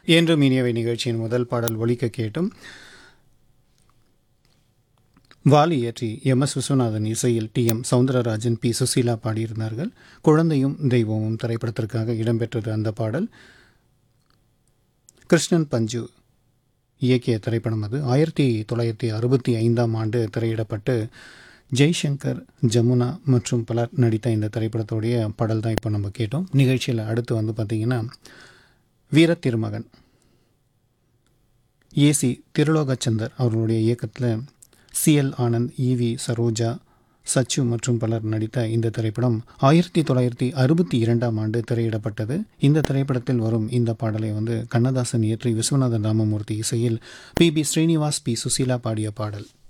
என்றும் இனியவை நிகழ்ச்சியின் முதல் பாடல் ஒலிக்க கேட்டும் வாலி இயற்றி எம் எஸ் விஸ்வநாதன் இசையில் T M Soundararajan P Susheela பாடியிருந்தார்கள் குழந்தையும் தெய்வமும் திரைப்படத்திற்காக இடம்பெற்றது அந்த பாடல் கிருஷ்ணன் பஞ்சு இயக்கிய திரைப்படம் அது ஆயிரத்தி தொள்ளாயிரத்தி அறுபத்தி ஐந்தாம் ஆண்டு திரையிடப்பட்டு ஜெய்சங்கர் ஜமுனா மற்றும் பலர் நடித்த இந்த திரைப்படத்துடைய பாடல் தான் இப்போ நம்ம கேட்டோம் நிகழ்ச்சியில் அடுத்து வந்து பார்த்திங்கன்னா வீர திருமகன் ஏசி திருலோகச்சந்தர் அவர்களுடைய இயக்கத்தில் சிஎல் ஆனந்த் இவி சரோஜா சச்சு மற்றும் பலர் நடித்த இந்த திரைப்படம் ஆயிரத்தி தொள்ளாயிரத்தி அறுபத்தி இரண்டாம் ஆண்டு திரையிடப்பட்டது இந்த திரைப்படத்தில் வரும் இந்த பாடலை வந்து கண்ணதாசன் இயற்றி விஸ்வநாதன் ராமமூர்த்தி இசையில் P B Srinivas P Susheela பாடிய பாடல்